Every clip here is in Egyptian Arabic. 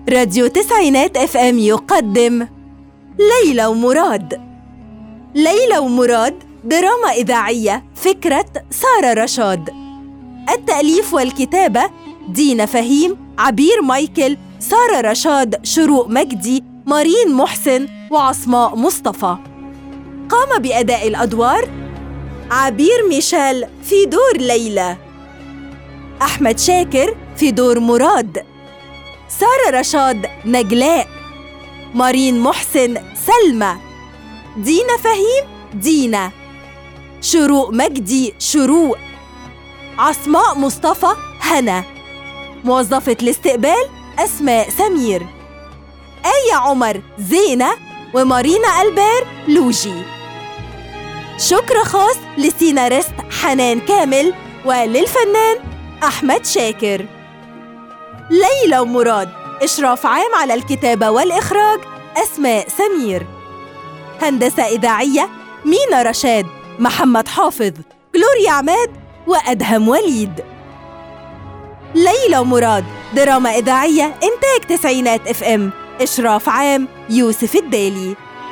راديو تسعينات اف ام يقدم ليلى ومراد ليلى ومراد دراما إذاعية فكرة سارة رشاد التأليف والكتابة دينا فهيم عبير مايكل سارة رشاد شروق مجدي مارين محسن وعصماء مصطفى قام بأداء الأدوار عبير ميشيل في دور ليلى أحمد شاكر في دور مراد سارة رشاد نجلاء مارين محسن سلمى دينا فهيم دينا شروق مجدي شروق عصماء مصطفى هنا موظفة الاستقبال أسماء سمير آية عمر زينة ومارينا ألبير لوجي شكر خاص لسيناريست حنان كامل وللفنان أحمد شاكر ليلى ومراد إشراف عام على الكتابة والإخراج أسماء سمير هندسة إذاعية مينا رشاد محمد حافظ جلوريا عماد وأدهم وليد ليلى ومراد دراما إذاعية إنتاج تسعينات اف ام إشراف عام يوسف الدالي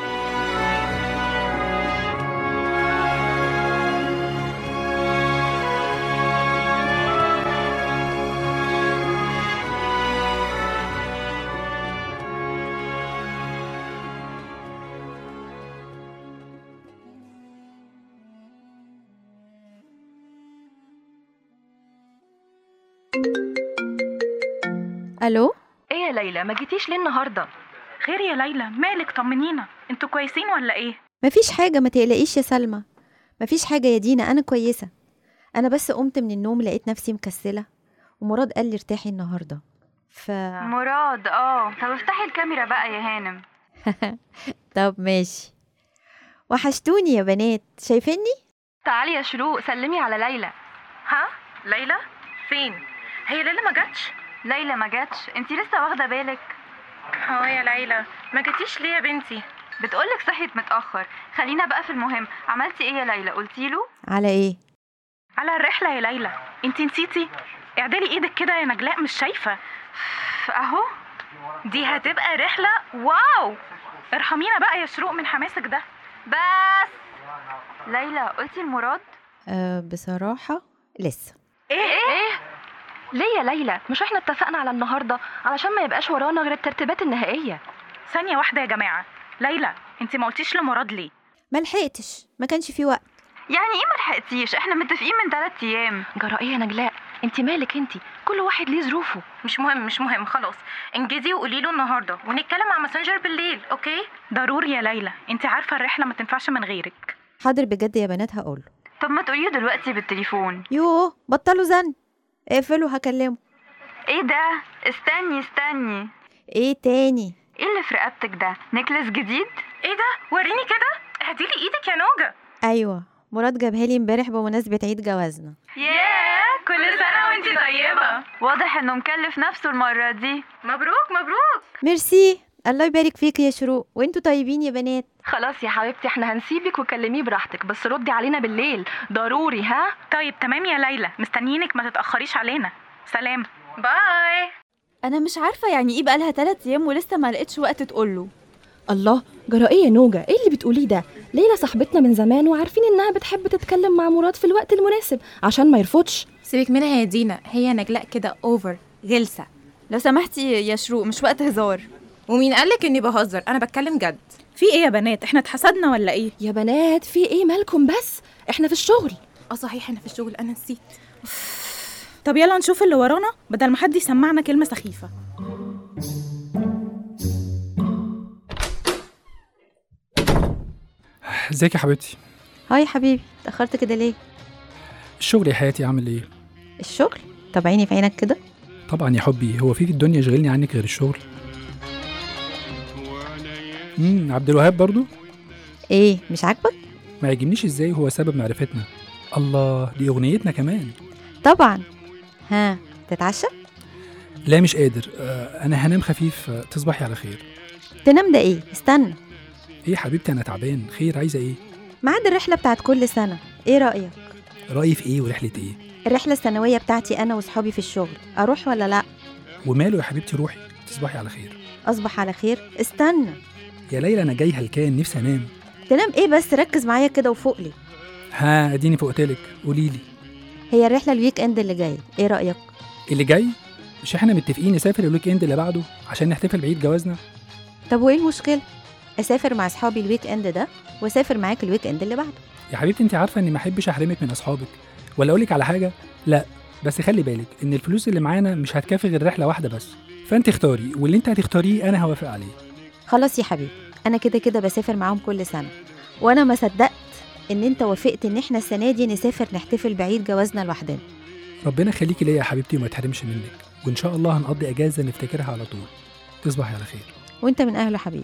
الو ايه يا ليلى ما جيتيش ليه النهارده خير يا ليلى مالك طمنينا انتوا كويسين ولا ايه مفيش حاجه ما تقلقيش يا سلمى مفيش حاجه يا دينا انا كويسه انا بس قمت من النوم لقيت نفسي مكسله ومراد قال لي ارتاحي النهارده ف مراد اه طب افتحي الكاميرا بقى يا هانم طب ماشي وحشتوني يا بنات شايفيني تعالي يا شروق سلمي على ليلى ها ليلى فين هي ليلى ما جاتش ليلى ما جاتش انتي لسه واخده بالك اه يا ليلى ما جاتيش ليه يا بنتي بتقولك صحيت متاخر خلينا بقى في المهم عملتي ايه يا ليلى قلتي له على ايه على الرحله يا ليلى انت نسيتي اعدلي ايدك كده يا نجلاء مش شايفه اهو دي هتبقى رحله واو ارحمينا بقى يا شروق من حماسك ده بس ليلى قلتي لمراد أه بصراحه لسه ايه ايه ليه يا ليلى مش احنا اتفقنا على النهارده علشان ما يبقاش ورانا غير الترتيبات النهائيه ثانيه واحده يا جماعه ليلى انت ما قلتيش لمراد ليه ما لحقتش ما كانش في وقت يعني ايه ما لحقتيش احنا متفقين من ثلاث ايام جرى ايه يا نجلاء انت مالك انت كل واحد ليه ظروفه مش مهم مش مهم خلاص انجزي وقولي له النهارده ونتكلم على ماسنجر بالليل اوكي ضروري يا ليلى انت عارفه الرحله ما تنفعش من غيرك حاضر بجد يا بنات هقوله طب ما تقوليه دلوقتي بالتليفون يوه بطلوا زن اقفلوا هكلمه ايه ده استني استني ايه تاني ايه اللي في رقبتك ده نكلس جديد ايه ده وريني كده اهديلي ايدك يا نوجه ايوه مراد جابها لي امبارح بمناسبه عيد جوازنا ياه كل سنه وانت طيبه واضح انه مكلف نفسه المره دي مبروك مبروك ميرسي الله يبارك فيك يا شروق وانتوا طيبين يا بنات خلاص يا حبيبتي احنا هنسيبك وكلميه براحتك بس ردي علينا بالليل ضروري ها طيب تمام يا ليلى مستنيينك ما تتاخريش علينا سلام باي انا مش عارفه يعني ايه بقالها تلات ايام ولسه ما لقيتش وقت تقوله الله جرى ايه يا نوجة ايه اللي بتقوليه ده ليلى صاحبتنا من زمان وعارفين انها بتحب تتكلم مع مراد في الوقت المناسب عشان ما يرفضش سيبك منها يا دينا هي نجلاء كده اوفر غلسه لو سمحتي يا شروق مش وقت هزار ومين قالك اني بهزر انا بتكلم جد في ايه يا بنات احنا اتحسدنا ولا ايه يا بنات في ايه مالكم بس احنا في الشغل اه صحيح انا في الشغل انا نسيت طب يلا نشوف اللي ورانا بدل ما حد يسمعنا كلمه سخيفه ازيك يا حبيبتي هاي حبيبي اتاخرت كده ليه الشغل يا حياتي عامل ايه الشغل طب عيني في عينك كده طبعا يا حبي هو في في الدنيا يشغلني عنك غير الشغل امم عبد الوهاب برضو ايه مش عاجبك ما يعجبنيش ازاي هو سبب معرفتنا الله دي اغنيتنا كمان طبعا ها تتعشى لا مش قادر آه انا هنام خفيف آه تصبحي على خير تنام ده ايه استنى ايه يا حبيبتي انا تعبان خير عايزه ايه ميعاد الرحله بتاعت كل سنه ايه رايك رايي في ايه ورحله ايه الرحله السنويه بتاعتي انا وصحابي في الشغل اروح ولا لا وماله يا حبيبتي روحي تصبحي على خير اصبح على خير استنى يا ليلى انا جاي هلكان نفسي انام تنام ايه بس ركز معايا كده وفوق لي ها اديني فوقتلك قولي لي هي الرحله الويك اند اللي جاي ايه رايك اللي جاي مش احنا متفقين نسافر الويك اند اللي بعده عشان نحتفل بعيد جوازنا طب وايه المشكله اسافر مع اصحابي الويك اند ده واسافر معاك الويك اند اللي بعده يا حبيبتي انت عارفه اني ما احبش احرمك من اصحابك ولا اقولك على حاجه لا بس خلي بالك ان الفلوس اللي معانا مش هتكفي غير رحله واحده بس فانت اختاري واللي انت هتختاريه انا هوافق عليه خلاص يا حبيبي انا كده كده بسافر معاهم كل سنه وانا ما صدقت ان انت وافقت ان احنا السنه دي نسافر نحتفل بعيد جوازنا لوحدنا ربنا يخليكي ليا يا حبيبتي وما تحرمش منك وان شاء الله هنقضي اجازه نفتكرها على طول تصبحي على خير وانت من اهله حبيبي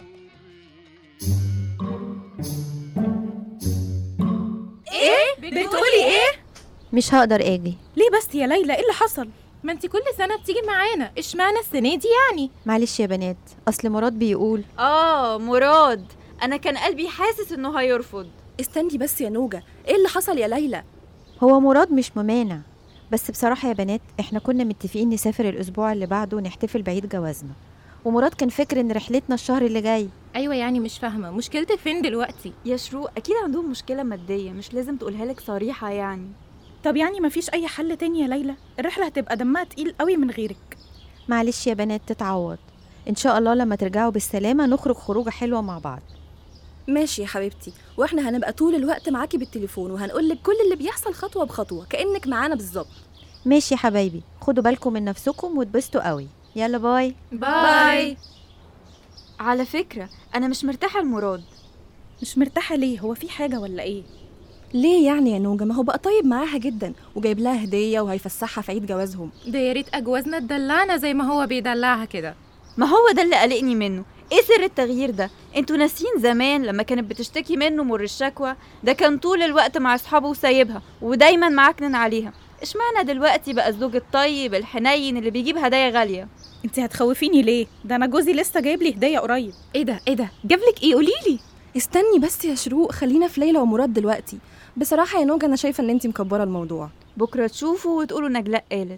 بتقولي ايه مش هقدر اجي ليه بس يا ليلى ايه اللي حصل ما انت كل سنه بتيجي معانا اشمعنى السنه دي يعني معلش يا بنات اصل مراد بيقول اه مراد انا كان قلبي حاسس انه هيرفض استني بس يا نوجة ايه اللي حصل يا ليلى هو مراد مش ممانع بس بصراحة يا بنات احنا كنا متفقين نسافر الأسبوع اللي بعده ونحتفل بعيد جوازنا ومراد كان فاكر ان رحلتنا الشهر اللي جاي ايوه يعني مش فاهمه مشكلتك فين دلوقتي يا شروق اكيد عندهم مشكله ماديه مش لازم تقولها لك صريحه يعني طب يعني مفيش اي حل تاني يا ليلى الرحله هتبقى دمها تقيل قوي من غيرك معلش يا بنات تتعوض ان شاء الله لما ترجعوا بالسلامة نخرج خروجة حلوة مع بعض ماشي يا حبيبتي واحنا هنبقى طول الوقت معاكي بالتليفون وهنقولك كل اللي بيحصل خطوة بخطوة كأنك معانا بالظبط ماشي يا حبايبي خدوا بالكم من نفسكم واتبسطوا قوي يلا باي باي على فكره انا مش مرتاحه لمراد مش مرتاحه ليه هو في حاجه ولا ايه ليه يعني يا نوجة ما هو بقى طيب معاها جدا وجايب لها هدية وهيفسحها في عيد جوازهم ده يا ريت اجوازنا تدلعنا زي ما هو بيدلعها كده ما هو ده اللي قلقني منه ايه سر التغيير ده انتوا ناسيين زمان لما كانت بتشتكي منه مر الشكوى ده كان طول الوقت مع اصحابه وسايبها ودايما معكنن عليها اشمعنى دلوقتي بقى الزوج الطيب الحنين اللي بيجيب هدايا غاليه انت هتخوفيني ليه ده انا جوزي لسه جايب لي هديه قريب ايه ده ايه ده جابلك ايه قوليلي استني بس يا شروق خلينا في ليلى ومراد دلوقتي بصراحة يا نوجة أنا شايفة إن أنتي مكبرة الموضوع بكره تشوفوا وتقولوا نجلاء قالت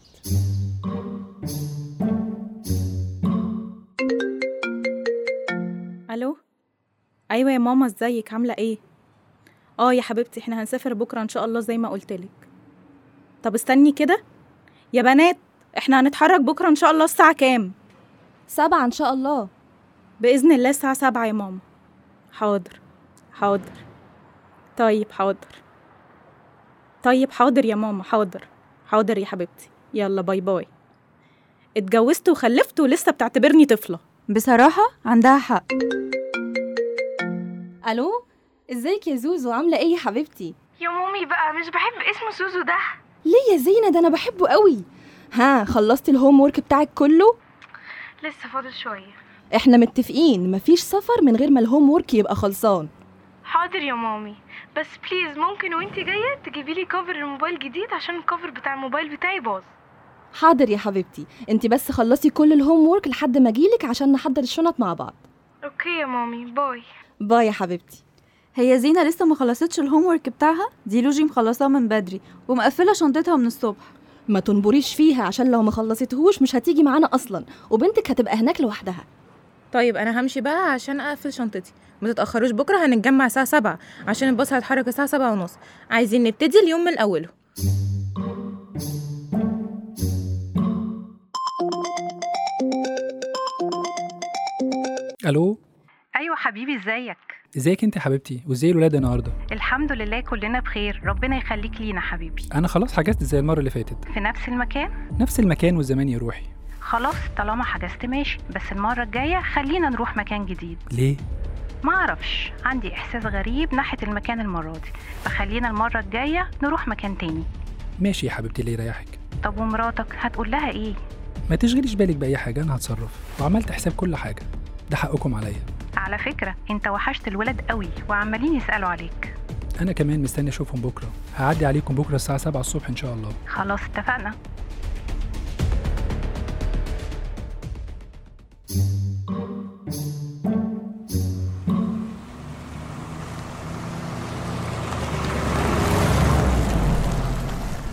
الو ايوه يا ماما ازيك عامله ايه اه يا حبيبتي احنا هنسافر بكره ان شاء الله زي ما قلتلك طب استني كده يا بنات احنا هنتحرك بكره ان شاء الله الساعه كام سبعة إن شاء الله باذن الله الساعه سبعة يا ماما حاضر حاضر طيب حاضر طيب حاضر يا ماما حاضر حاضر يا حبيبتي يلا باي باي اتجوزت وخلفت ولسه بتعتبرني طفله بصراحه عندها حق ألو ازيك يا زوزو عاملة إيه يا حبيبتي يا مامي بقى مش بحب اسم سوزو ده ليه يا زينة ده أنا بحبه قوي ها خلصتي الهوم ورك بتاعك كله لسه فاضل شويه احنا متفقين مفيش سفر من غير ما الهوم ورك يبقى خلصان حاضر يا مامي بس بليز ممكن وانتي جايه تجيبي لي كفر الموبايل جديد عشان الكفر بتاع الموبايل بتاعي باظ حاضر يا حبيبتي انت بس خلصي كل الهوم ورك لحد ما اجيلك عشان نحضر الشنط مع بعض اوكي يا مامي باي باي يا حبيبتي هي زينة لسه ما خلصتش الهوم ورك بتاعها دي لوجي مخلصاه من بدري ومقفلة شنطتها من الصبح ما تنبريش فيها عشان لو ما خلصتهوش مش هتيجي معانا اصلا وبنتك هتبقى هناك لوحدها طيب انا همشي بقى عشان اقفل شنطتي ما تتاخروش بكره هنتجمع الساعه 7 عشان الباص هيتحرك الساعه 7 ونص عايزين نبتدي اليوم من اوله الو ايوه حبيبي ازيك ازيك انت يا حبيبتي وازاي الولاد النهارده الحمد لله كلنا بخير ربنا يخليك لينا حبيبي انا خلاص حجزت زي المره اللي فاتت في نفس المكان نفس المكان والزمان يا روحي خلاص طالما حجزت ماشي بس المرة الجاية خلينا نروح مكان جديد ليه ما اعرفش عندي احساس غريب ناحية المكان المرة دي فخلينا المرة الجاية نروح مكان تاني ماشي يا حبيبتي اللي يريحك طب ومراتك هتقول لها ايه ما تشغليش بالك باي حاجه انا هتصرف وعملت حساب كل حاجه ده حقكم عليا على فكرة انت وحشت الولد قوي وعمالين يسألوا عليك انا كمان مستني اشوفهم بكره هعدي عليكم بكره الساعه 7 الصبح ان شاء الله خلاص اتفقنا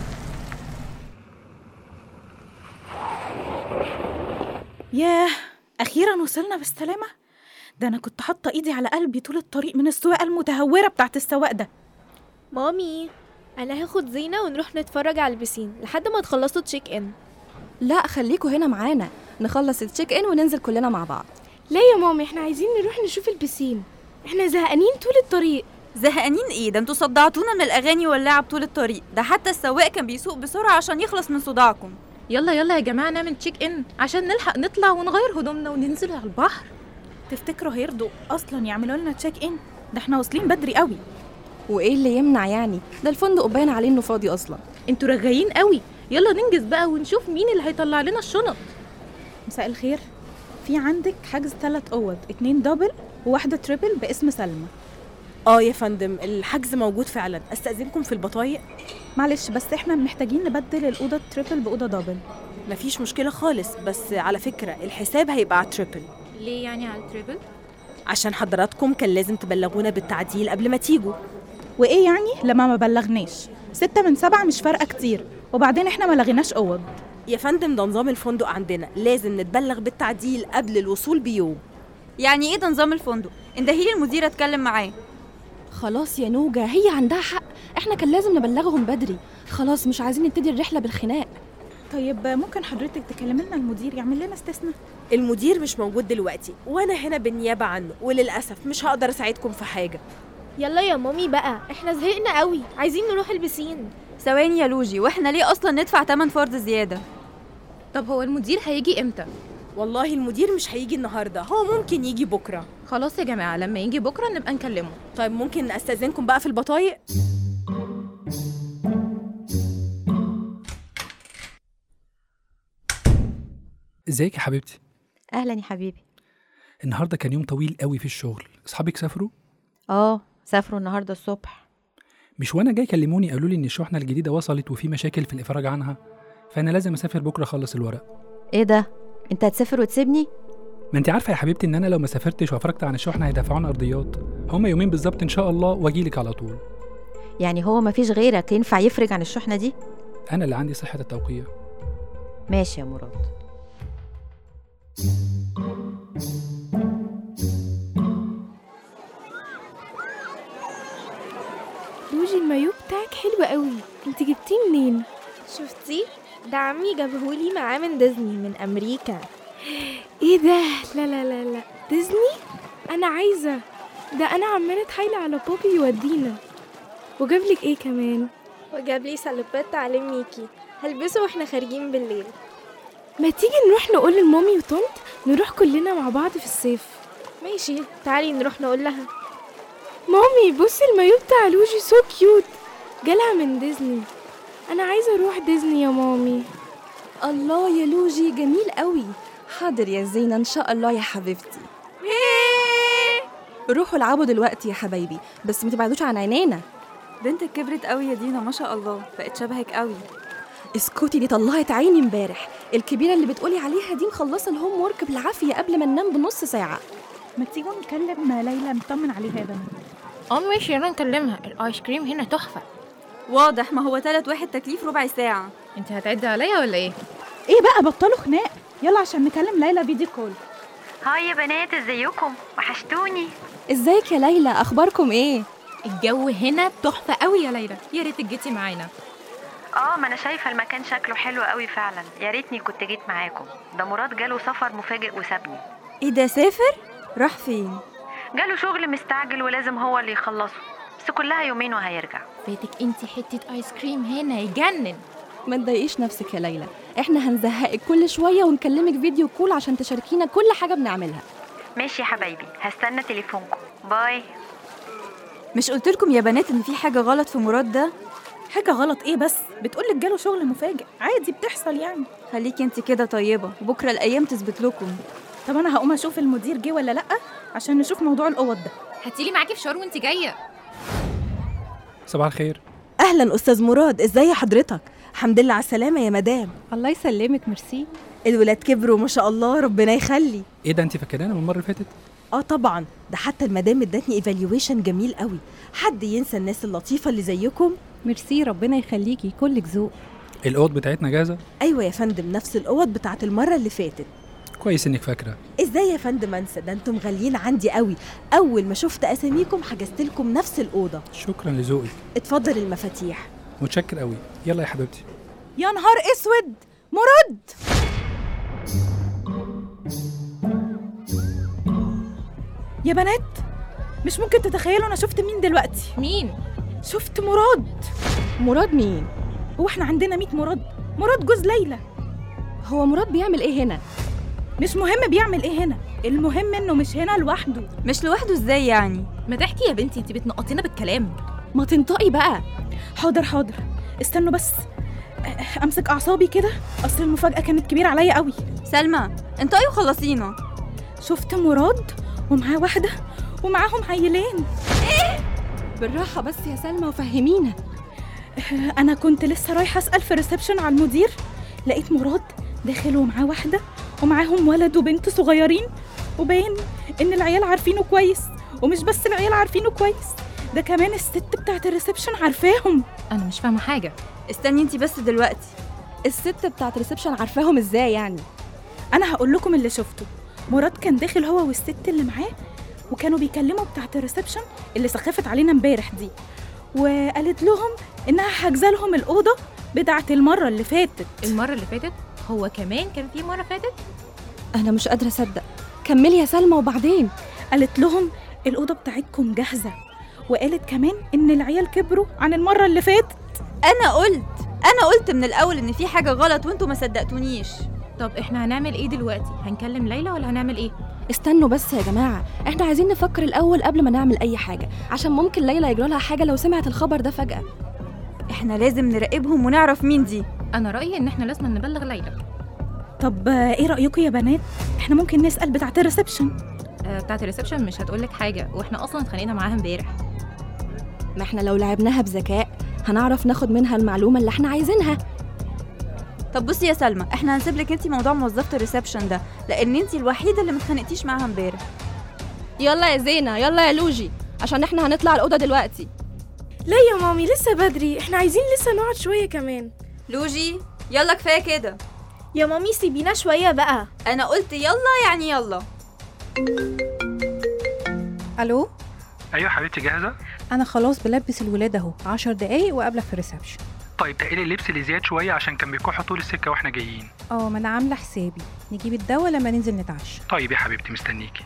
ياه اخيرا وصلنا بالسلامه ده انا كنت حاطه ايدي على قلبي طول الطريق من السواقه المتهوره بتاعت السواق ده مامي انا هاخد زينة ونروح نتفرج على البسين لحد ما تخلصوا تشيك ان لا خليكوا هنا معانا نخلص التشيك ان وننزل كلنا مع بعض لا يا مامي احنا عايزين نروح نشوف البسين احنا زهقانين طول الطريق زهقانين ايه ده انتوا صدعتونا من الاغاني واللعب طول الطريق ده حتى السواق كان بيسوق بسرعه عشان يخلص من صداعكم يلا يلا يا جماعه نعمل تشيك ان عشان نلحق نطلع ونغير هدومنا وننزل على البحر تفتكروا هيرضوا اصلا يعملوا لنا تشيك ان ده احنا واصلين بدري قوي وايه اللي يمنع يعني ده الفندق باين عليه انه فاضي اصلا انتوا رغايين قوي يلا ننجز بقى ونشوف مين اللي هيطلع لنا الشنط مساء الخير في عندك حجز ثلاث اوض اتنين دبل وواحده تريبل باسم سلمى اه يا فندم الحجز موجود فعلا استاذنكم في البطايق معلش بس احنا محتاجين نبدل الاوضه التريبل باوضه دبل مفيش مشكله خالص بس على فكره الحساب هيبقى على تريبل ليه يعني على التريبل عشان حضراتكم كان لازم تبلغونا بالتعديل قبل ما تيجوا وايه يعني لما ما بلغناش ستة من سبعة مش فارقة كتير وبعدين احنا ما لغيناش اوض يا فندم ده نظام الفندق عندنا لازم نتبلغ بالتعديل قبل الوصول بيوم يعني ايه ده نظام الفندق اندهيلي المدير اتكلم معاه خلاص يا نوجة هي عندها حق احنا كان لازم نبلغهم بدري خلاص مش عايزين نبتدي الرحلة بالخناق طيب ممكن حضرتك تكلمي لنا المدير يعمل لنا استثناء المدير مش موجود دلوقتي وانا هنا بالنيابه عنه وللاسف مش هقدر اساعدكم في حاجه يلا يا مامي بقى احنا زهقنا قوي عايزين نروح البسين ثواني يا لوجي واحنا ليه اصلا ندفع تمن فرد زياده طب هو المدير هيجي امتى والله المدير مش هيجي النهارده هو ممكن يجي بكره خلاص يا جماعه لما يجي بكره نبقى نكلمه طيب ممكن استاذنكم بقى في البطايق ازيك يا حبيبتي اهلا يا حبيبي النهارده كان يوم طويل قوي في الشغل اصحابك سافروا اه سافروا النهارده الصبح مش وانا جاي كلموني قالوا لي ان الشحنه الجديده وصلت وفي مشاكل في الافراج عنها فانا لازم اسافر بكره اخلص الورق ايه ده انت هتسافر وتسيبني ما انت عارفه يا حبيبتي ان انا لو ما سافرتش وافرجت عن الشحنه هيدفعونا ارضيات هما يومين بالظبط ان شاء الله واجيلك على طول يعني هو مفيش غيرك ينفع يفرج عن الشحنه دي انا اللي عندي صحه التوقيع ماشي يا مراد لوجي المايو بتاعك حلو قوي انت جبتيه منين شفتي ده عمي جابهولي معاه من ديزني من امريكا ايه ده لا لا لا لا ديزني انا عايزه ده انا عماله اتحايل على بابي يودينا وجابلك ايه كمان وجاب لي سلوبات علم ميكي هلبسه واحنا خارجين بالليل ما تيجي نروح نقول لمامي وطنط نروح كلنا مع بعض في الصيف ماشي تعالي نروح نقول لها مامي بصي المايو بتاع لوجي سو كيوت جالها من ديزني انا عايزه اروح ديزني يا مامي الله يا لوجي جميل قوي حاضر يا زينة ان شاء الله يا حبيبتي روحوا العبوا دلوقتي يا حبايبي بس ما تبعدوش عن عينينا بنتك كبرت قوي يا دينا ما شاء الله بقت شبهك قوي اسكتي دي طلعت عيني امبارح الكبيرة اللي بتقولي عليها دي مخلصة الهوم ورك بالعافية قبل ما ننام بنص ساعة ما تيجوا نكلم ليلى نطمن عليها يا بنات اه ماشي يلا نكلمها الايس كريم هنا تحفه واضح ما هو تلات واحد تكليف ربع ساعه انت هتعدي عليا ولا ايه ايه بقى بطلوا خناق يلا عشان نكلم ليلى فيديو كول هاي يا بنات ازيكم وحشتوني ازيك يا ليلى اخباركم ايه الجو هنا تحفه قوي يا ليلى يا ريتك جيتي معانا اه ما انا شايفه المكان شكله حلو قوي فعلا يا ريتني كنت جيت معاكم ده مراد جاله سفر مفاجئ وسابني ايه ده سافر راح فين جاله شغل مستعجل ولازم هو اللي يخلصه بس كلها يومين وهيرجع فاتك انت حته ايس كريم هنا يجنن ما تضايقيش نفسك يا ليلى احنا هنزهقك كل شوية ونكلمك فيديو كول عشان تشاركينا كل حاجة بنعملها ماشي يا حبايبي هستنى تليفونكم باي مش قلت لكم يا بنات ان في حاجه غلط في مراد ده حاجه غلط ايه بس بتقولك جاله شغل مفاجئ عادي بتحصل يعني خليكي انت كده طيبه وبكره الايام تثبت لكم طب انا هقوم اشوف المدير جه ولا لا عشان نشوف موضوع الاوض ده هاتيلي معاكي فشار وانت جايه صباح الخير اهلا استاذ مراد ازاي حضرتك الحمد لله على السلامه يا مدام الله يسلمك ميرسي الولاد كبروا ما شاء الله ربنا يخلي ايه ده انت فاكرانا من المره اللي فاتت اه طبعا ده حتى المدام ادتني ايفالويشن جميل قوي حد ينسى الناس اللطيفه اللي زيكم ميرسي ربنا يخليكي كلك ذوق الاوض بتاعتنا جاهزه ايوه يا فندم نفس الاوض بتاعت المره اللي فاتت كويس انك فاكره ازاي يا فندم انسى ده انتم غاليين عندي قوي اول ما شفت اساميكم حجزت لكم نفس الاوضه شكرا لذوقك اتفضل المفاتيح متشكر قوي يلا يا حبيبتي يا نهار اسود مراد يا بنات مش ممكن تتخيلوا انا شفت مين دلوقتي مين شفت مراد مراد مين هو احنا عندنا 100 مراد مراد جوز ليلى هو مراد بيعمل ايه هنا مش مهم بيعمل ايه هنا المهم انه مش هنا لوحده مش لوحده ازاي يعني ما تحكي يا بنتي انت بتنقطينا بالكلام ما تنطقي بقى حاضر حاضر استنوا بس أه، امسك اعصابي كده اصل المفاجاه كانت كبيره عليا قوي سلمى انت ايه وخلصينا شفت مراد ومعاه واحده ومعاهم عيلين بالراحه بس يا سلمى وفهمينا انا كنت لسه رايحه اسال في الريسبشن على المدير لقيت مراد داخل ومعاه واحده ومعاهم ولد وبنت صغيرين وباين ان العيال عارفينه كويس ومش بس العيال عارفينه كويس ده كمان الست بتاعت الريسبشن عارفاهم انا مش فاهمه حاجه استني انت بس دلوقتي الست بتاعت ريسبشن عارفاهم ازاي يعني انا هقول لكم اللي شفته مراد كان داخل هو والست اللي معاه وكانوا بيكلموا بتاعت الريسبشن اللي سخفت علينا امبارح دي وقالت لهم انها حاجزه لهم الاوضه بتاعت المره اللي فاتت المره اللي فاتت هو كمان كان في مره فاتت انا مش قادره اصدق كملي يا سلمى وبعدين قالت لهم الاوضه بتاعتكم جاهزه وقالت كمان ان العيال كبروا عن المره اللي فاتت انا قلت انا قلت من الاول ان في حاجه غلط وانتوا ما صدقتونيش طب احنا هنعمل ايه دلوقتي هنكلم ليلى ولا هنعمل ايه استنوا بس يا جماعه احنا عايزين نفكر الاول قبل ما نعمل اي حاجه عشان ممكن ليلى يجرى لها حاجه لو سمعت الخبر ده فجاه احنا لازم نراقبهم ونعرف مين دي انا رايي ان احنا لازم نبلغ ليلى طب آه، ايه رايكم يا بنات احنا ممكن نسال بتاعت الريسبشن آه بتاعت الريسبشن مش هتقولك حاجه واحنا اصلا اتخانقنا معاها امبارح ما احنا لو لعبناها بذكاء هنعرف ناخد منها المعلومه اللي احنا عايزينها طب بصي يا سلمى احنا هنسيب لك انت موضوع موظفه الريسبشن ده لان انت الوحيده اللي ما اتخانقتيش معاها امبارح يلا يا زينه يلا يا لوجي عشان احنا هنطلع الاوضه دلوقتي لا يا مامي لسه بدري احنا عايزين لسه نقعد شوية كمان لوجي يلا كفايه كده يا مامي سيبينا شوية بقى انا قلت يلا يعني يلا الو ايوه حبيبتي جاهزه انا خلاص بلبس الولاد اهو عشر دقايق وقابلك في الريسبشن طيب تقلي اللبس اللي زياد شويه عشان كان بيكح طول السكه واحنا جايين اه ما انا عامله حسابي نجيب الدواء لما ننزل نتعشى طيب يا حبيبتي مستنيكي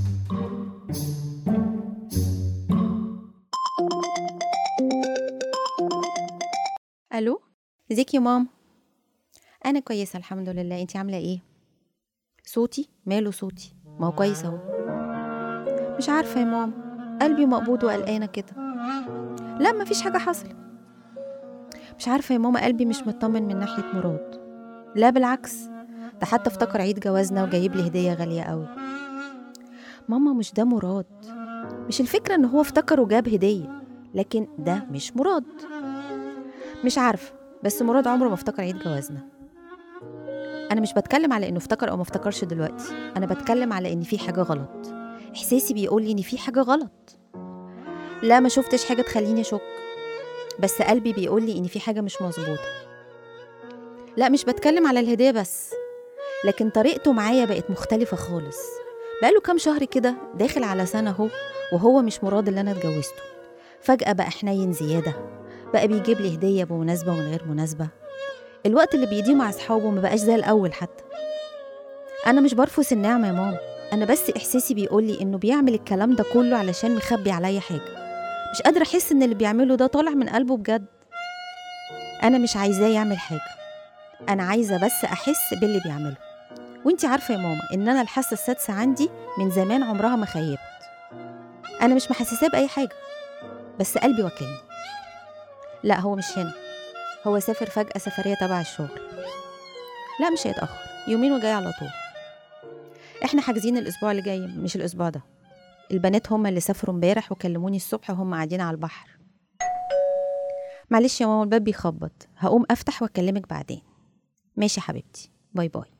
الو ازيك يا ماما انا كويسه الحمد لله انتي عامله ايه صوتي ماله صوتي ما هو كويس اهو مش عارفه يا ماما قلبي مقبوض وقلقانه كده لا مفيش حاجه حصلت مش عارفه يا ماما قلبي مش مطمن من ناحيه مراد لا بالعكس ده حتى افتكر عيد جوازنا وجايب لي هديه غاليه قوي ماما مش ده مراد مش الفكره ان هو افتكر وجاب هديه لكن ده مش مراد مش عارفه بس مراد عمره ما افتكر عيد جوازنا انا مش بتكلم على انه افتكر او ما افتكرش دلوقتي انا بتكلم على ان في حاجه غلط احساسي بيقول لي ان في حاجه غلط لا ما شفتش حاجه تخليني اشك بس قلبي بيقول لي ان في حاجه مش مظبوطه لا مش بتكلم على الهديه بس لكن طريقته معايا بقت مختلفه خالص بقاله كام شهر كده داخل على سنه اهو وهو مش مراد اللي انا اتجوزته فجاه بقى حنين زياده بقى بيجيب لي هديه بمناسبه ومن غير مناسبه الوقت اللي بيديه مع اصحابه ما بقاش زي الاول حتى انا مش برفض النعمه يا ماما انا بس احساسي بيقول لي انه بيعمل الكلام ده كله علشان مخبي عليا حاجه مش قادره احس ان اللي بيعمله ده طالع من قلبه بجد انا مش عايزاه يعمل حاجه انا عايزه بس احس باللي بيعمله وانتي عارفه يا ماما ان انا الحاسه السادسه عندي من زمان عمرها ما خيبت انا مش محسساه باي حاجه بس قلبي وكلني لا هو مش هنا هو سافر فجأة سفرية تبع الشغل لا مش هيتأخر يومين وجاي على طول احنا حاجزين الأسبوع اللي جاي مش الأسبوع ده البنات هما اللي سافروا امبارح وكلموني الصبح وهم قاعدين على البحر معلش يا ماما الباب بيخبط هقوم أفتح وأكلمك بعدين ماشي يا حبيبتي باي باي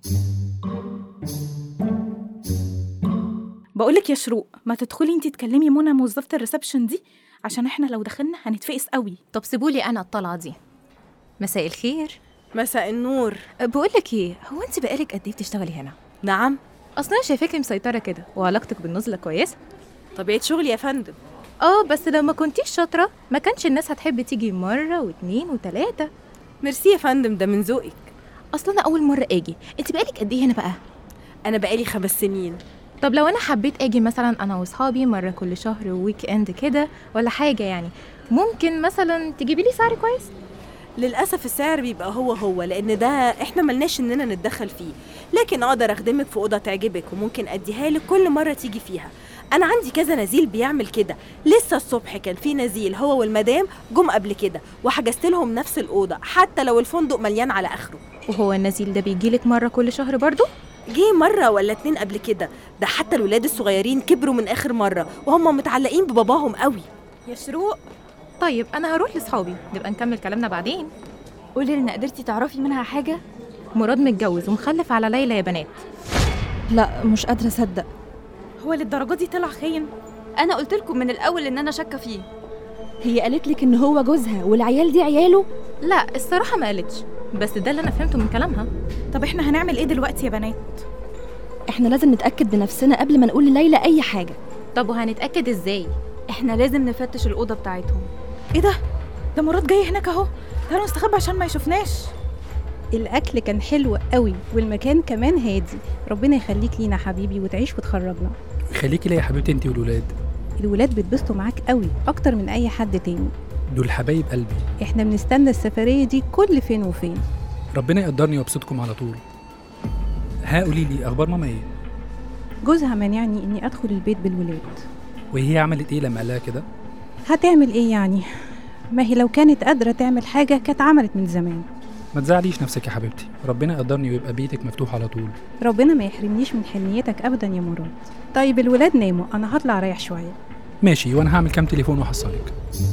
بقولك يا شروق ما تدخلي انتي تكلمي منى موظفه الريسبشن دي عشان احنا لو دخلنا هنتفقس قوي طب سيبولي انا الطلعه دي مساء الخير مساء النور بقول لك ايه هو انت بقالك قد ايه بتشتغلي هنا نعم اصلا انا شايفاكي مسيطره كده وعلاقتك بالنزله كويسه طبيعه شغلي يا فندم اه بس لو ما كنتيش شاطره ما كانش الناس هتحب تيجي مره واتنين وتلاته ميرسي يا فندم ده من ذوقك اصلا انا اول مره اجي انت بقالك قد ايه هنا بقى انا بقالي خمس سنين طب لو انا حبيت اجي مثلا انا واصحابي مره كل شهر وويك اند كده ولا حاجه يعني ممكن مثلا تجيبي لي سعر كويس للاسف السعر بيبقى هو هو لان ده احنا ملناش اننا نتدخل فيه لكن اقدر اخدمك في اوضه تعجبك وممكن اديها لك كل مره تيجي فيها انا عندي كذا نزيل بيعمل كده لسه الصبح كان في نزيل هو والمدام جم قبل كده وحجزت لهم نفس الاوضه حتى لو الفندق مليان على اخره وهو النزيل ده بيجيلك مره كل شهر برضو جه مرة ولا اتنين قبل كده ده حتى الولاد الصغيرين كبروا من آخر مرة وهم متعلقين بباباهم قوي يا شروق طيب انا هروح لاصحابي نبقى نكمل كلامنا بعدين قولي لنا قدرتي تعرفي منها حاجه مراد متجوز ومخلف على ليلى يا بنات لا مش قادره اصدق هو للدرجه دي طلع خاين انا قلت لكم من الاول ان انا شاكه فيه هي قالت لك ان هو جوزها والعيال دي عياله لا الصراحه ما قالتش بس ده اللي انا فهمته من كلامها طب احنا هنعمل ايه دلوقتي يا بنات احنا لازم نتاكد بنفسنا قبل ما نقول لليلى اي حاجه طب وهنتاكد ازاي احنا لازم نفتش الاوضه بتاعتهم ايه ده ده مراد جاي هناك اهو تعالوا نستخبى عشان ما يشوفناش الاكل كان حلو قوي والمكان كمان هادي ربنا يخليك لينا حبيبي وتعيش وتخرجنا خليكي ليا يا حبيبتي انت والولاد الولاد بيتبسطوا معاك قوي اكتر من اي حد تاني دول حبايب قلبي احنا بنستنى السفريه دي كل فين وفين ربنا يقدرني ويبسطكم على طول ها قولي لي اخبار ماما ايه جوزها مانعني اني ادخل البيت بالولاد وهي عملت ايه لما قال لها كده هتعمل ايه يعني ما هي لو كانت قادره تعمل حاجه كانت عملت من زمان ما تزعليش نفسك يا حبيبتي ربنا يقدرني ويبقى بيتك مفتوح على طول ربنا ما يحرمنيش من حنيتك ابدا يا مراد طيب الولاد ناموا انا هطلع اريح شويه ماشي وانا هعمل كام تليفون واحصلك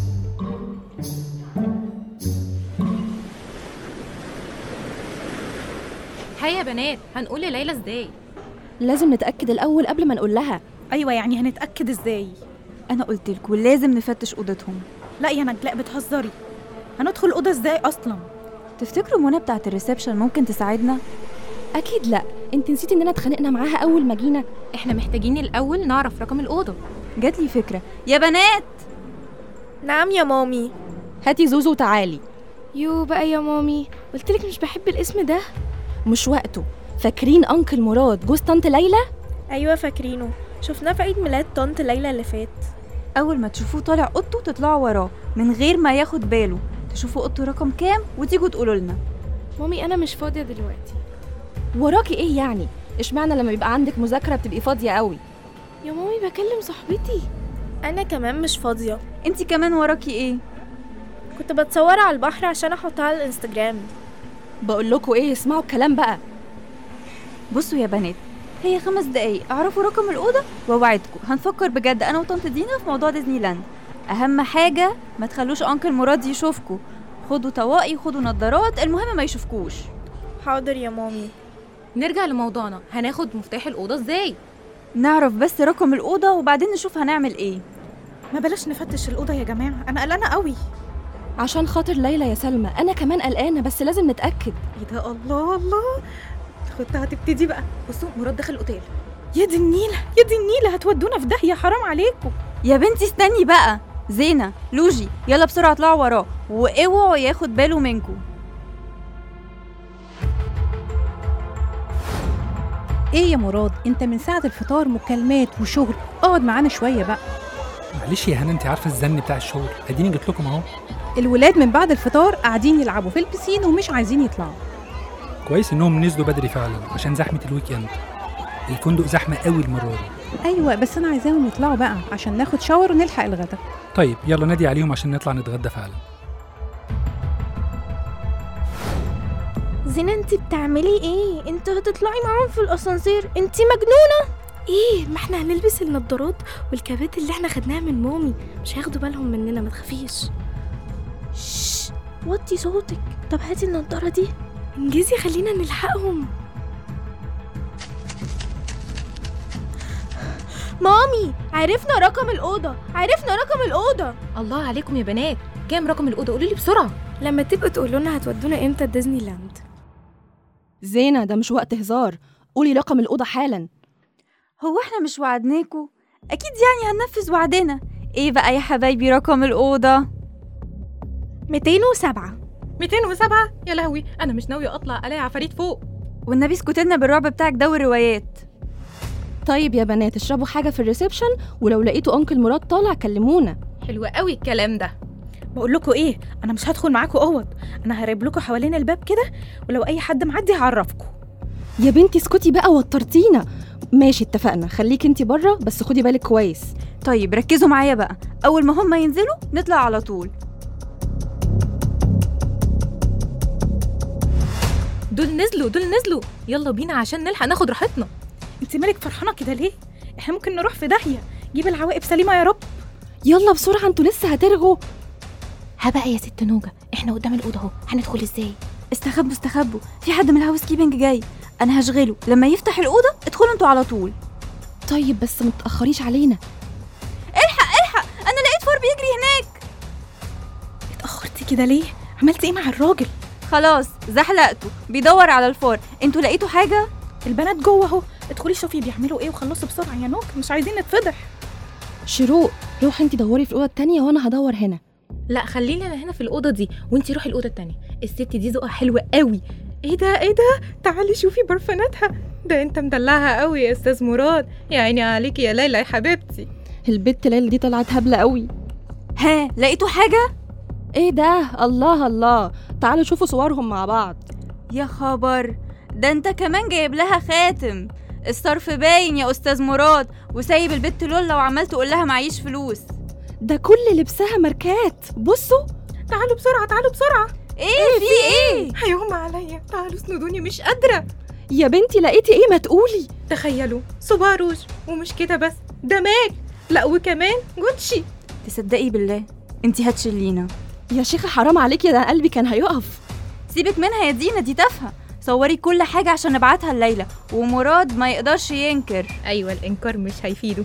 هيا يا بنات هنقول لليلى ازاي لازم نتاكد الاول قبل ما نقول لها ايوه يعني هنتاكد ازاي انا قلت لكم لازم نفتش اوضتهم لا يا نجلاء بتهزري هندخل الاوضه ازاي اصلا تفتكروا منى بتاعه الريسبشن ممكن تساعدنا اكيد لا انت نسيتي اننا اتخانقنا معاها اول ما جينا احنا محتاجين الاول نعرف رقم الاوضه جات لي فكره يا بنات نعم يا مامي هاتي زوزو وتعالي يو بقى يا مامي قلتلك مش بحب الاسم ده مش وقته فاكرين انكل مراد جوز طنط ليلى ايوه فاكرينه شفناه في عيد ميلاد طنط ليلى اللي فات اول ما تشوفوه طالع اوضته تطلعوا وراه من غير ما ياخد باله تشوفوا اوضته رقم كام وتيجوا تقولوا لنا مامي انا مش فاضيه دلوقتي وراكي ايه يعني اشمعنى لما يبقى عندك مذاكره بتبقي فاضيه قوي يا مامي بكلم صاحبتي انا كمان مش فاضيه انت كمان وراكي ايه كنت بتصور على البحر عشان احطها على الانستجرام بقول لكم ايه اسمعوا الكلام بقى بصوا يا بنات هي خمس دقايق اعرفوا رقم الاوضه واوعدكم هنفكر بجد انا وطنط دينا في موضوع ديزني لاند اهم حاجه ما تخلوش انكل مراد يشوفكوا خدوا طواقي خدوا نظارات المهم ما يشوفكوش حاضر يا مامي نرجع لموضوعنا هناخد مفتاح الاوضه ازاي نعرف بس رقم الاوضه وبعدين نشوف هنعمل ايه ما بلاش نفتش الاوضه يا جماعه انا قلقانه قوي عشان خاطر ليلى يا سلمى انا كمان قلقانه بس لازم نتاكد ايه ده الله الله الخطه هتبتدي بقى بصوا مراد دخل الاوتيل يا دي النيله يا دي النيله هتودونا في داهيه حرام عليكم يا بنتي استني بقى زينة لوجي يلا بسرعة اطلعوا وراه واوعوا ياخد باله منكم ايه يا مراد انت من ساعه الفطار مكالمات وشغل اقعد معانا شويه بقى معلش يا هنا انت عارفه الزن بتاع الشغل اديني جيت لكم اهو الولاد من بعد الفطار قاعدين يلعبوا في البسين ومش عايزين يطلعوا كويس انهم نزلوا بدري فعلا عشان زحمه الويك اند الفندق زحمه قوي المره دي ايوه بس انا عايزاهم يطلعوا بقى عشان ناخد شاور ونلحق الغدا طيب يلا نادي عليهم عشان نطلع نتغدى فعلا زينة انت بتعملي ايه انت هتطلعي معاهم في الاسانسير انت مجنونه ايه ما احنا هنلبس النضارات والكابات اللي احنا خدناها من مامي مش هياخدوا بالهم مننا ما تخافيش شش وطي صوتك طب هاتي النضاره دي انجزي خلينا نلحقهم مامي عرفنا رقم الأوضة عرفنا رقم الأوضة الله عليكم يا بنات كام رقم الاوضه قولوا لي بسرعه لما تبقوا تقولوا لنا هتودونا امتى ديزني لاند زينة ده مش وقت هزار قولي رقم الاوضه حالا هو احنا مش وعدناكوا اكيد يعني هننفذ وعدنا ايه بقى يا حبايبي رقم الاوضه 207 207 يا لهوي انا مش ناويه اطلع الاقي عفاريت فوق والنبي اسكت لنا بالرعب بتاعك ده والروايات طيب يا بنات اشربوا حاجه في الريسبشن ولو لقيتوا انكل مراد طالع كلمونا حلو قوي الكلام ده بقول لكم ايه انا مش هدخل معاكم اوض انا هراقب لكم حوالين الباب كده ولو اي حد معدي هعرفكم يا بنتي اسكتي بقى وترتينا ماشي اتفقنا خليك انتي بره بس خدي بالك كويس طيب ركزوا معايا بقى اول ما هم ينزلوا نطلع على طول دول نزلوا دول نزلوا يلا بينا عشان نلحق ناخد راحتنا انت مالك فرحانه كده ليه احنا ممكن نروح في داهيه جيب العواقب سليمه يا رب يلا بسرعه انتوا لسه هترغوا ها بقى يا ست نوجة احنا قدام الأوضة اهو هندخل ازاي استخبوا استخبوا في حد من الهاوس كيبنج جاي انا هشغله لما يفتح الاوضه ادخلوا انتوا على طول طيب بس ما تاخريش علينا الحق الحق انا لقيت فار بيجري هناك اتاخرتي كده ليه عملتي ايه مع الراجل خلاص زحلقته بيدور على الفار انتوا لقيتوا حاجه البنات جوه اهو ادخلي شوفي بيعملوا ايه وخلصوا بسرعه يا نوك مش عايزين نتفضح شروق روحي انتي دوري في الاوضه التانية وانا هدور هنا لا خليني انا هنا في الاوضه دي وانتي روحي الاوضه التانية الست دي ذوقها حلو قوي ايه ده ايه ده تعالي شوفي برفاناتها ده انت مدلعها قوي يا استاذ مراد يا عيني عليكي يا ليلى يا حبيبتي البت ليلى دي طلعت هبله قوي ها لقيتوا حاجه ايه ده الله الله تعالوا شوفوا صورهم مع بعض يا خبر ده انت كمان جايب لها خاتم الصرف باين يا استاذ مراد وسايب البت لولا وعمال تقول لها معيش فلوس ده كل لبسها ماركات بصوا تعالوا بسرعه تعالوا بسرعه ايه في ايه هيغمى عليا تعالوا اسندوني مش قادره يا بنتي لقيتي ايه ما تقولي تخيلوا صباع روج ومش كده بس ده ماك لا وكمان جوتشي تصدقي بالله انتي هتشلينا يا شيخه حرام عليكي ده قلبي كان هيقف سيبك منها يا دينا دي تافهه صوري كل حاجه عشان نبعتها الليله ومراد ما يقدرش ينكر ايوه الانكار مش هيفيده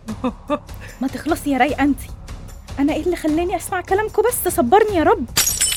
ما تخلصي يا رايقه انت انا ايه اللي خلاني اسمع كلامكم بس صبرني يا رب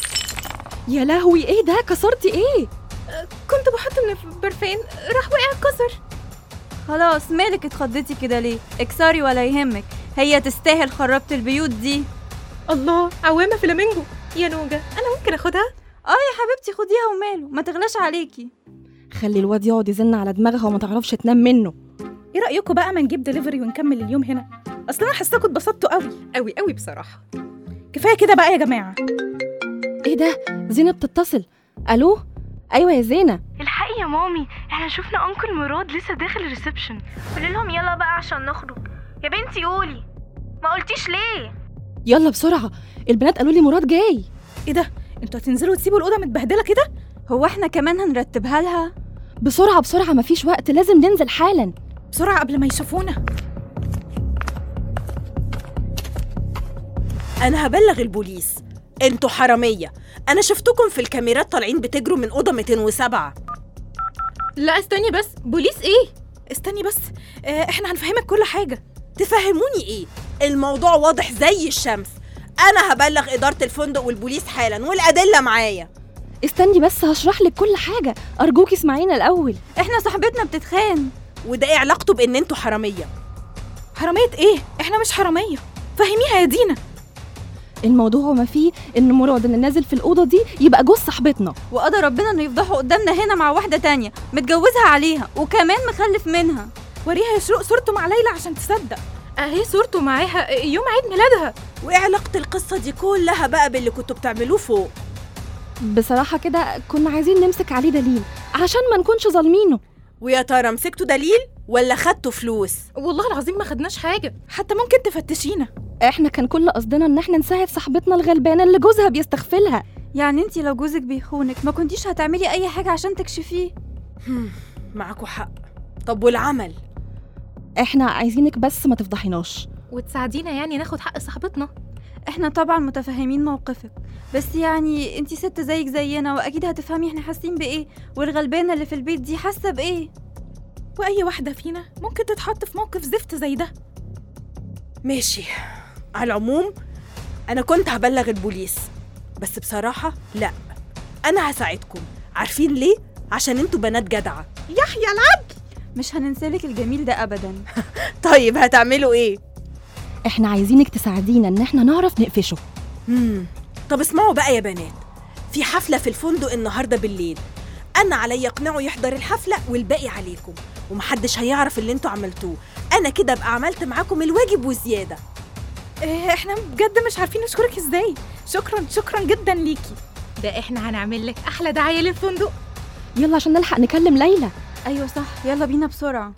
يا لهوي ايه ده كسرتي ايه كنت بحط من البرفان راح وقع اتكسر خلاص مالك اتخضيتي كده ليه اكسري ولا يهمك هي تستاهل خربت البيوت دي الله عوامه فلامينجو يا نوجة انا ممكن اخدها اه يا حبيبتي خديها وماله ما تغلاش عليكي خلي الواد يقعد يزن على دماغها وما تعرفش تنام منه ايه رايكم بقى ما نجيب دليفري ونكمل اليوم هنا اصل انا حاساكم اتبسطتوا قوي قوي قوي بصراحه كفايه كده بقى يا جماعه ايه ده زينة بتتصل الو ايوه يا زينة الحقي يا مامي احنا شفنا انكل مراد لسه داخل الريسبشن قولي لهم يلا بقى عشان نخرج يا بنتي قولي ما قلتيش ليه يلا بسرعة البنات قالوا لي مراد جاي ايه ده انتوا هتنزلوا تسيبوا الاوضه متبهدله كده هو احنا كمان هنرتبها لها بسرعة بسرعة مفيش وقت لازم ننزل حالا بسرعه قبل ما يشوفونا انا هبلغ البوليس انتوا حراميه انا شفتكم في الكاميرات طالعين بتجروا من اوضه 207 لا استني بس بوليس ايه استني بس اه احنا هنفهمك كل حاجه تفهموني ايه الموضوع واضح زي الشمس انا هبلغ اداره الفندق والبوليس حالا والادله معايا استني بس هشرح لك كل حاجة أرجوكي اسمعينا الأول احنا صاحبتنا بتتخان وده ايه علاقته بان انتوا حراميه حراميه ايه احنا مش حراميه فهميها يا دينا الموضوع ما فيه إن مراد اللي نازل في الأوضة دي يبقى جوز صاحبتنا وقدر ربنا انه يفضحوا قدامنا هنا مع واحده تانية متجوزها عليها وكمان مخلف منها وريها يا شروق صورته مع ليلى عشان تصدق اهي صورته معاها يوم عيد ميلادها وايه علاقه القصه دي كلها بقى باللي كنتوا بتعملوه فوق بصراحة كده كنا عايزين نمسك عليه دليل عشان ما نكونش ظالمينه ويا ترى مسكتوا دليل ولا خدتوا فلوس والله العظيم ما خدناش حاجه حتى ممكن تفتشينا احنا كان كل قصدنا ان احنا نساعد صاحبتنا الغلبانة اللي جوزها بيستغفلها يعني انتي لو جوزك بيخونك ما كنتيش هتعملي اي حاجه عشان تكشفيه هم، معاكوا حق طب والعمل احنا عايزينك بس ما تفضحيناش وتساعدينا يعني ناخد حق صاحبتنا احنا طبعا متفهمين موقفك بس يعني انتي ست زيك زينا واكيد هتفهمي احنا حاسين بايه والغلبانه اللي في البيت دي حاسه بايه واي واحده فينا ممكن تتحط في موقف زفت زي ده ماشي على العموم انا كنت هبلغ البوليس بس بصراحه لا انا هساعدكم عارفين ليه عشان انتوا بنات جدعه يحيى العدل مش هننسالك الجميل ده ابدا طيب هتعملوا ايه احنا عايزينك تساعدينا ان احنا نعرف نقفشه مم. طب اسمعوا بقى يا بنات في حفلة في الفندق النهاردة بالليل أنا عليا أقنعه يحضر الحفلة والباقي عليكم ومحدش هيعرف اللي انتوا عملتوه أنا كده أبقى عملت معاكم الواجب وزيادة إيه احنا بجد مش عارفين نشكرك ازاي شكرا شكرا جدا ليكي ده احنا هنعمل لك احلى دعايه للفندق يلا عشان نلحق نكلم ليلى ايوه صح يلا بينا بسرعه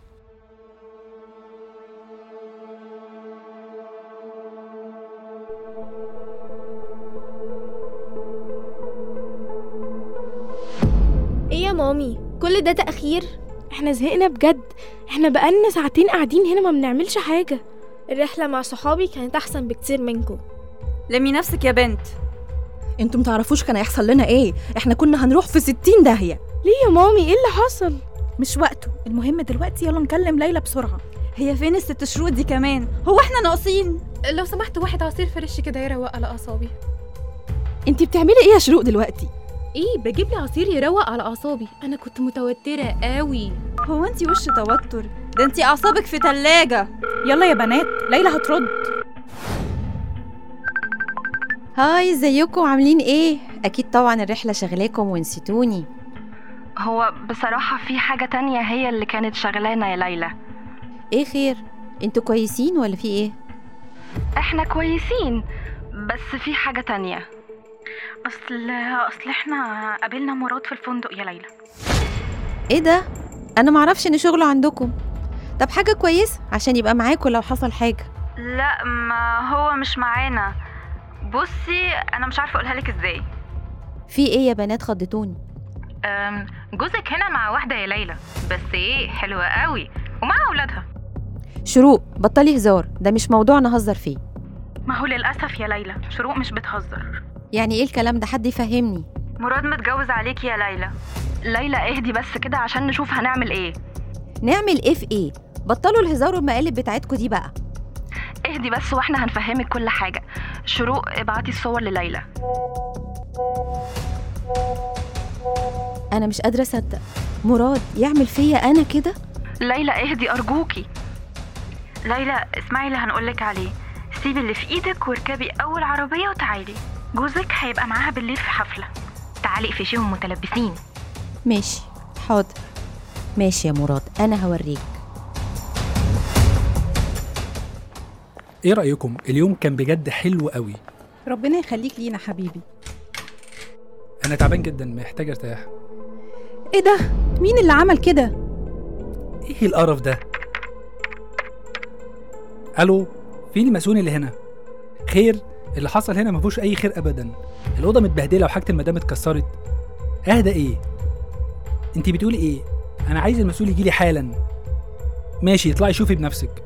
ايه يا مامي كل ده تأخير احنا زهقنا بجد احنا بقالنا ساعتين قاعدين هنا ما بنعملش حاجة الرحلة مع صحابي كانت أحسن بكتير منكم لمي نفسك يا بنت انتوا متعرفوش كان هيحصل لنا ايه احنا كنا هنروح في ستين داهية ليه يا مامي ايه اللي حصل مش وقته المهم دلوقتي يلا نكلم ليلى بسرعه هي فين الست شروط دي كمان هو احنا ناقصين لو سمحت واحد عصير فريش كده يروق على اعصابي انتي بتعملي ايه يا شروق دلوقتي ايه بجيب لي عصير يروق على اعصابي انا كنت متوتره قوي هو انتي وش توتر ده انتي اعصابك في تلاجة يلا يا بنات ليلى هترد هاي ازيكم عاملين ايه اكيد طبعا الرحله شغلاكم ونسيتوني هو بصراحة في حاجة تانية هي اللي كانت شغلانة يا ليلى ايه خير انتوا كويسين ولا في ايه احنا كويسين بس في حاجة تانية اصل اصل احنا قابلنا مراد في الفندق يا ليلى ايه ده انا معرفش ان شغله عندكم طب حاجه كويسه عشان يبقى معاكم لو حصل حاجه لا ما هو مش معانا بصي انا مش عارفة اقولها لك ازاي في ايه يا بنات خضتوني أم، جوزك هنا مع واحدة يا ليلى بس ايه حلوة قوي ومع اولادها شروق بطلي هزار ده مش موضوع نهزر فيه ما هو للأسف يا ليلى شروق مش بتهزر يعني ايه الكلام ده حد يفهمني مراد متجوز عليكي يا ليلى ليلى اهدي بس كده عشان نشوف هنعمل ايه نعمل ايه في ايه بطلوا الهزار والمقالب بتاعتكم دي بقى اهدي بس واحنا هنفهمك كل حاجة شروق ابعتي الصور لليلى انا مش قادره اصدق مراد يعمل فيا انا كده ليلى اهدي ارجوكي ليلى اسمعي اللي هنقولك عليه سيبي اللي في ايدك واركبي اول عربية وتعالي جوزك هيبقى معاها بالليل في حفلة تعالي اقفشيهم متلبسين ماشي حاضر ماشي يا مراد انا هوريك ايه رايكم اليوم كان بجد حلو قوي ربنا يخليك لينا حبيبي انا تعبان جدا محتاج ارتاح ايه ده مين اللي عمل كده ايه القرف ده الو فين المسؤول اللي هنا خير اللي حصل هنا ما فيهوش اي خير ابدا الاوضه متبهدله وحاجه المدام اتكسرت اهدى ايه انت بتقولي ايه انا عايز المسؤول يجي لي حالا ماشي اطلعي شوفي بنفسك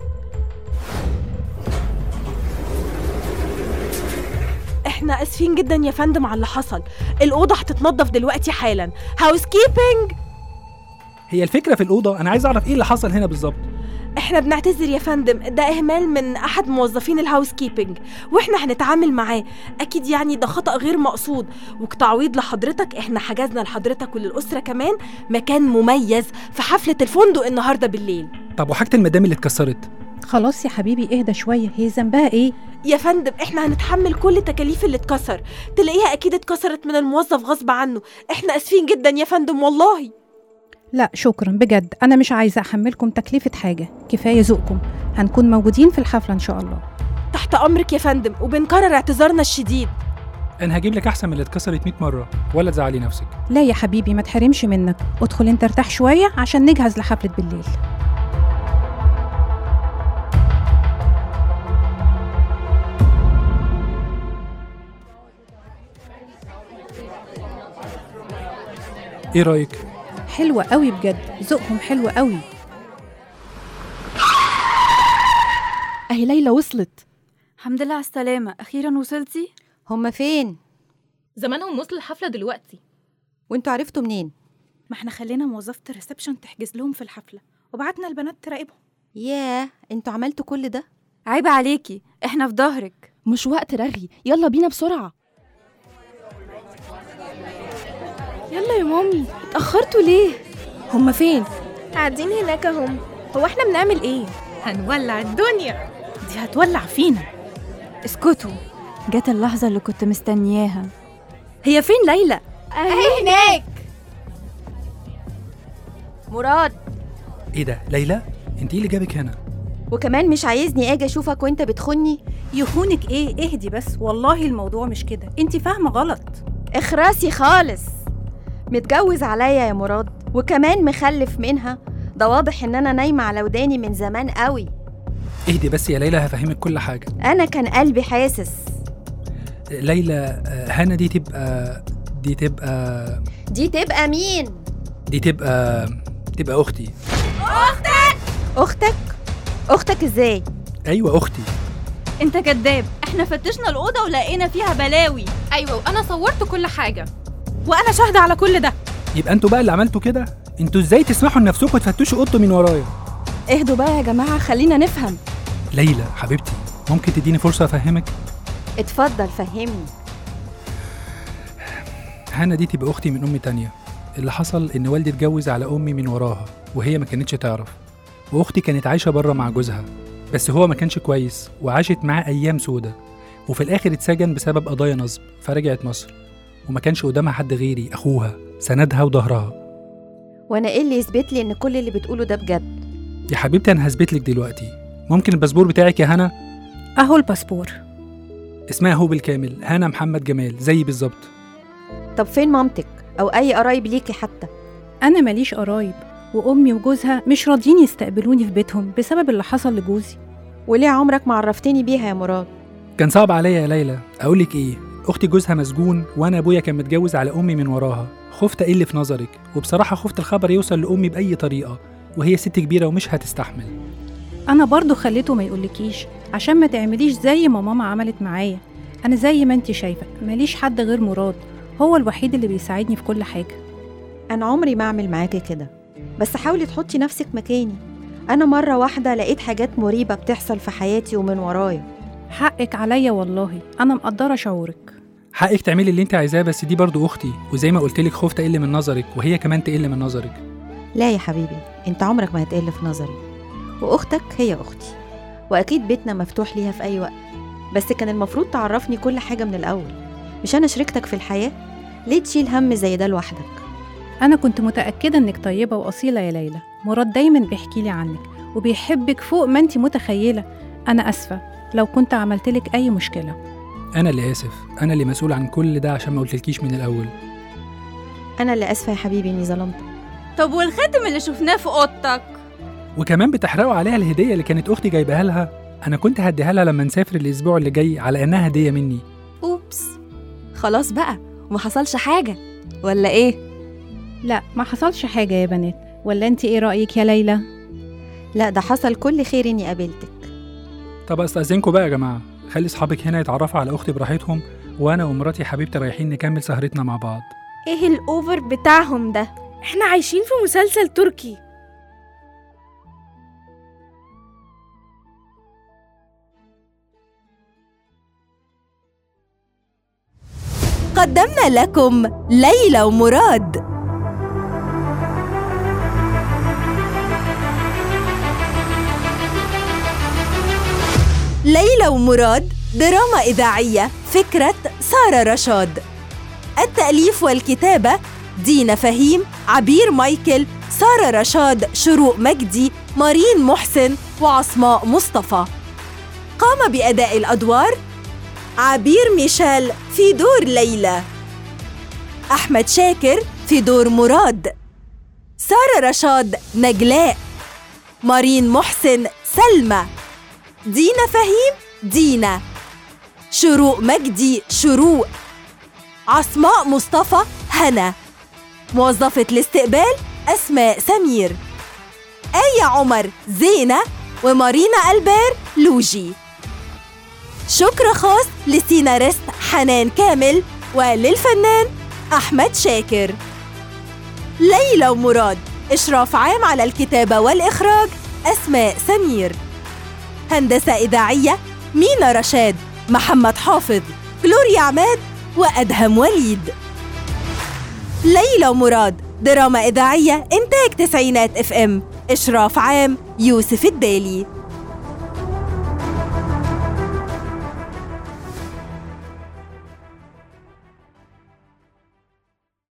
احنا اسفين جدا يا فندم على اللي حصل الأوضة هتتنضف دلوقتي حالا هاوس كيبنج هي الفكره في الاوضه انا عايز اعرف ايه اللي حصل هنا بالظبط احنا بنعتذر يا فندم ده اهمال من احد موظفين الهاوس كيبنج واحنا هنتعامل معاه اكيد يعني ده خطأ غير مقصود وكتعويض لحضرتك احنا حجزنا لحضرتك وللأسرة كمان مكان مميز في حفلة الفندق النهاردة بالليل طب وحاجه المدام اللي اتكسرت خلاص يا حبيبي اهدى شويه هي ذنبها ايه يا فندم احنا هنتحمل كل تكاليف اللي اتكسر تلاقيها اكيد اتكسرت من الموظف غصب عنه احنا اسفين جدا يا فندم والله لا شكرا بجد انا مش عايزه احملكم تكلفه حاجه كفايه ذوقكم هنكون موجودين في الحفله ان شاء الله تحت امرك يا فندم وبنكرر اعتذارنا الشديد انا هجيب لك احسن من اللي اتكسرت 100 مره ولا تزعلي نفسك لا يا حبيبي ما تحرمش منك ادخل انت ارتاح شويه عشان نجهز لحفله بالليل ايه رايك حلوه قوي بجد ذوقهم حلو قوي اهي ليلى وصلت الحمد لله على السلامة أخيرا وصلتي هما فين زمانهم وصلوا الحفله دلوقتي وانتوا عرفتوا منين ما احنا خلينا موظفة الريسبشن تحجز لهم في الحفلة وبعتنا البنات تراقبهم ياه انتوا عملتوا كل ده عيب عليكي احنا في ظهرك مش وقت رغي يلا بينا بسرعه يلا يا مامي اتأخرتوا ليه هما فين قاعدين هناك اهم هو احنا بنعمل ايه هنولع الدنيا دي هتولع فينا اسكتوا جت اللحظة اللي كنت مستنياها هي فين ليلى اهي هناك مراد ايه ده ليلى انت ايه اللي جابك هنا وكمان مش عايزني اجي اشوفك وانت بتخني يخونك ايه اهدي بس والله الموضوع مش كده انت فاهمه غلط اخرسي خالص متجوز عليا يا مراد وكمان مخلف منها ده واضح ان انا نايمه على وداني من زمان قوي اهدي بس يا ليلى هفهمك كل حاجه انا كان قلبي حاسس ليلى آه، هنا دي تبقى دي تبقى دي تبقى مين دي تبقى تبقى اختي اختك اختك ازاي ايوه اختي انت كداب احنا فتشنا الأوضة ولقينا فيها بلاوي ايوه وانا صورت كل حاجه وانا شاهده على كل ده يبقى انتوا بقى اللي عملتوا كده انتوا ازاي تسمحوا لنفسكم تفتشوا اوضته من ورايا اهدوا بقى يا جماعه خلينا نفهم ليلى حبيبتي ممكن تديني فرصه افهمك اتفضل فهمني هنا دي تبقى اختي من ام تانية اللي حصل ان والدي اتجوز على امي من وراها وهي ما كانتش تعرف واختي كانت عايشه بره مع جوزها بس هو ما كانش كويس وعاشت معاه ايام سودة وفي الاخر اتسجن بسبب قضايا نصب فرجعت مصر وما كانش قدامها حد غيري اخوها سندها وظهرها وانا ايه اللي يثبت لي ان كل اللي بتقوله ده بجد يا حبيبتي انا هثبت لك دلوقتي ممكن الباسبور بتاعك يا هنا اهو الباسبور اسمها هو بالكامل هنا محمد جمال زي بالظبط طب فين مامتك او اي قرايب ليكي حتى انا ماليش قرايب وامي وجوزها مش راضيين يستقبلوني في بيتهم بسبب اللي حصل لجوزي وليه عمرك ما عرفتني بيها يا مراد كان صعب عليا يا ليلى اقول لك ايه اختي جوزها مسجون وانا ابويا كان متجوز على امي من وراها خفت اقل في نظرك وبصراحه خفت الخبر يوصل لامي باي طريقه وهي ست كبيره ومش هتستحمل انا برضو خليته ما يقولكيش عشان ما تعمليش زي ما ماما عملت معايا انا زي ما انت شايفه ماليش حد غير مراد هو الوحيد اللي بيساعدني في كل حاجه انا عمري ما اعمل معاكي كده بس حاولي تحطي نفسك مكاني انا مره واحده لقيت حاجات مريبه بتحصل في حياتي ومن ورايا حقك عليا والله انا مقدره شعورك حقك تعملي اللي انت عايزاه بس دي برضو اختي وزي ما قلت لك خفت اقل من نظرك وهي كمان تقل من نظرك لا يا حبيبي انت عمرك ما هتقل في نظري واختك هي اختي واكيد بيتنا مفتوح ليها في اي وقت بس كان المفروض تعرفني كل حاجه من الاول مش انا شريكتك في الحياه ليه تشيل هم زي ده لوحدك انا كنت متاكده انك طيبه واصيله يا ليلى مراد دايما بيحكي لي عنك وبيحبك فوق ما انت متخيله انا اسفه لو كنت عملتلك اي مشكله انا اللي اسف انا اللي مسؤول عن كل ده عشان ما قلتلكيش من الاول انا اللي اسفه يا حبيبي اني ظلمتك طب والخاتم اللي شفناه في اوضتك وكمان بتحرقوا عليها الهديه اللي كانت اختي جايباها لها انا كنت هديها لها لما نسافر الاسبوع اللي جاي على انها هديه مني اوبس خلاص بقى وما حصلش حاجه ولا ايه لا ما حصلش حاجه يا بنات ولا انت ايه رايك يا ليلى لا ده حصل كل خير اني قابلتك طب استاذنكم بقى يا جماعه خلي اصحابك هنا يتعرفوا على اختي براحتهم وانا ومراتي حبيبتي رايحين نكمل سهرتنا مع بعض ايه الاوفر بتاعهم ده احنا عايشين في مسلسل تركي قدمنا لكم ليلى ومراد ليلى ومراد دراما إذاعية فكرة سارة رشاد التأليف والكتابة دينا فهيم عبير مايكل سارة رشاد شروق مجدي مارين محسن وعصماء مصطفى قام بأداء الأدوار عبير ميشيل في دور ليلى أحمد شاكر في دور مراد سارة رشاد نجلاء مارين محسن سلمى دينا فهيم دينا شروق مجدي شروق عصماء مصطفى هنا موظفة الاستقبال أسماء سمير آية عمر زينة ومارينا ألبير لوجي شكر خاص لسيناريست حنان كامل وللفنان أحمد شاكر ليلى ومراد إشراف عام على الكتابة والإخراج أسماء سمير هندسة إذاعية مينا رشاد محمد حافظ جلوريا عماد وأدهم وليد ليلى ومراد دراما إذاعية إنتاج تسعينات اف ام إشراف عام يوسف الدالي